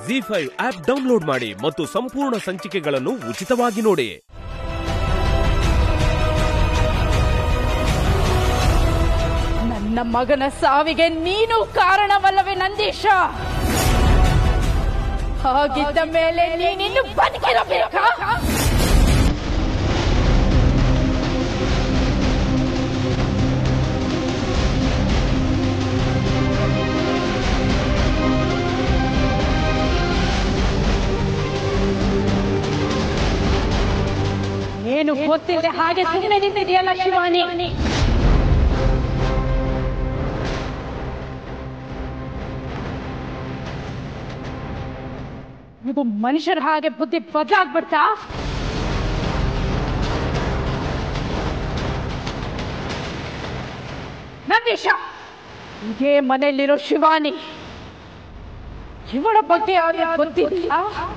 G five app download ಮಾಡಿ ಮತ್ತು ಸಂಪೂರ್ಣ ಸಂಚಿಕೆಗಳನ್ನು ಉಚಿತವಾಗಿ ನೋಡಿ ನನ್ನ ಮಗನ ಸಾವಿಗೆ ನೀನು ಕಾರಣವಲ್ಲವೇ ನಂದೀಶ ಹಾಗಿದ್ದ ಮೇಲೆ ನೀನಿನ್ನು ಬದುಕಿರಬೇಕಾ ಏನು ಗೊತ್ತಿಲ್ಲದೆ ಹಾಗೆ ಸುಮ್ಮನೆ ನಿಂತಿದೆಯಲ್ಲ ಶಿವಾನಿ ಇದು ಮನುಷ್ಯರ ಹಾಗೆ ಬುದ್ಧಿ ಬದಲಾಗ್ಬಿಡ್ತಾ ನಂದೀಶ ಇದೇ ಮನೆಯಲ್ಲಿರೋ ಶಿವಾನಿ ಇವಳ ಬಗ್ಗೆ ಅವ್ರಿಗೆ ಗೊತ್ತಿಲ್ಲ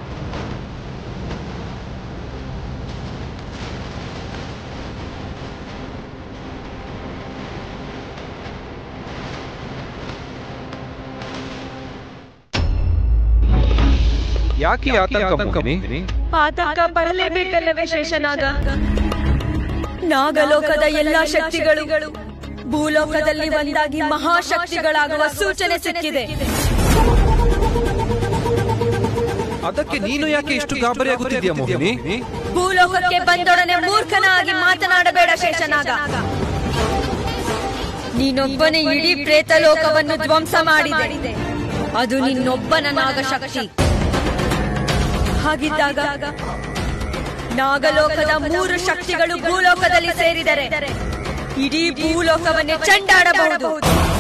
ಯಾಕೆ ಈ ಆತಂಕ ಮೋಹಿನಿ ಆತಂಕ ಬರಲೇಬೇಕಲ್ಲವೇ ಶೇಷನಾಗ ನಾಗಲೋಕದ ಎಲ್ಲಾ ಶಕ್ತಿಗಳು ಭೂಲೋಕದಲ್ಲಿ ಒಂದಾಗಿ ಮಹಾಶಕ್ತಿಗಳಾಗುವ ಸೂಚನೆ ಸಿಕ್ಕಿದೆ ಅದಕ್ಕೆ ನೀನು ಯಾಕೆ ಇಷ್ಟು ಗಾಬರಿಯಾಗುತ್ತಿದ್ಯಾ ಮೋಹಿನಿ ಭೂಲೋಕಕ್ಕೆ ಬಂದೊಡನೆ ಮೂರ್ಖನಾಗಿ ಮಾತನಾಡಬೇಡ ಶೇಷನಾಗ ನೀನೊಬ್ಬನೇ ಇಡೀ ಪ್ರೇತ ಲೋಕವನ್ನು ಧ್ವಂಸ ಮಾಡಿದೆ ಅದು ನಿನ್ನೊಬ್ಬನ ನಾಗಶಕ್ತಿ ಹಾಗಿದ್ದಾಗ ನಾಗಲೋಕದ ಮೂರು ಶಕ್ತಿಗಳು ಭೂಲೋಕದಲ್ಲಿ ಸೇರಿದರೆ ಇಡೀ ಭೂಲೋಕವನ್ನೇ ಚಂಡಾಡಬಹುದು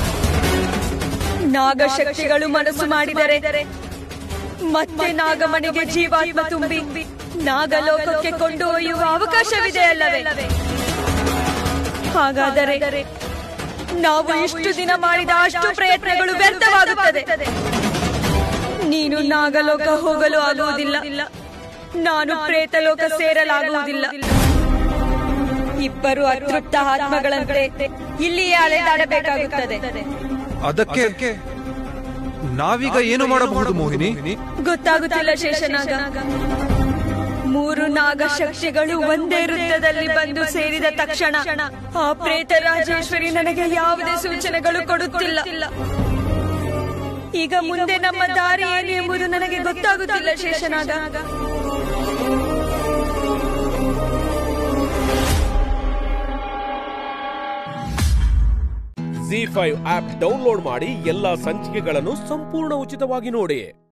ನಾಗಶಕ್ತಿಗಳು ಮನಸ್ಸು ಮಾಡಿದರೆ ಮತ್ತೆ ನಾಗಮಣಿಗೆ ಜೀವಾತ್ಮ ತುಂಬಿ ನಾಗಲೋಕಕ್ಕೆ ಕೊಂಡೊಯ್ಯುವ ಅವಕಾಶವಿದೆ ಅಲ್ಲವೇ ಹಾಗಾದರೆ ನಾವು ಇಷ್ಟು ದಿನ ಮಾಡಿದ ಅಷ್ಟು ಪ್ರಯತ್ನಗಳು ವ್ಯರ್ಥವಾಗುತ್ತದೆ ನೀನು ನಾಗಲೋಕ ಹೋಗಲು ಆಗುವುದಿಲ್ಲ ನಾನು ಪ್ರೇತಲೋಕ ಸೇರಲಾಗುವುದಿಲ್ಲ ಇಬ್ಬರು ಅತೃಪ್ತ ಆತ್ಮಗಳಂತೆ ಇಲ್ಲಿಯೇ ಅಲೆದಾಡಬೇಕಾಗುತ್ತದೆ ಅದಕ್ಕೆ ನಾವೀಗ ಏನು ಮಾಡಬಹುದು ಮೋಹಿನಿ ಗೊತ್ತಾಗುತ್ತಿಲ್ಲ ಶೇಷನಾಗ ಮೂರು ನಾಗಶಕ್ತಿಗಳು ಒಂದೇ ವೃತ್ತದಲ್ಲಿ ಬಂದು ಸೇರಿದ ತಕ್ಷಣ ಆ ಪ್ರೇತ ರಾಜೇಶ್ವರಿ ನನಗೆ ಯಾವುದೇ ಸೂಚನೆಗಳು ಕೊಡುತ್ತಿಲ್ಲ ಈಗ ಮುಂದೆ ನಮ್ಮ ದಾರಿ ಏನು ಎಂಬುದು ನನಗೆ ಗೊತ್ತಾಗುತ್ತಿಲ್ಲ Sheshanaga ZEE five app download ಮಾಡಿ ಎಲ್ಲಾ ಸಂಚಿಕೆಗಳನ್ನು ಸಂಪೂರ್ಣ ಉಚಿತವಾಗಿ ನೋಡಿ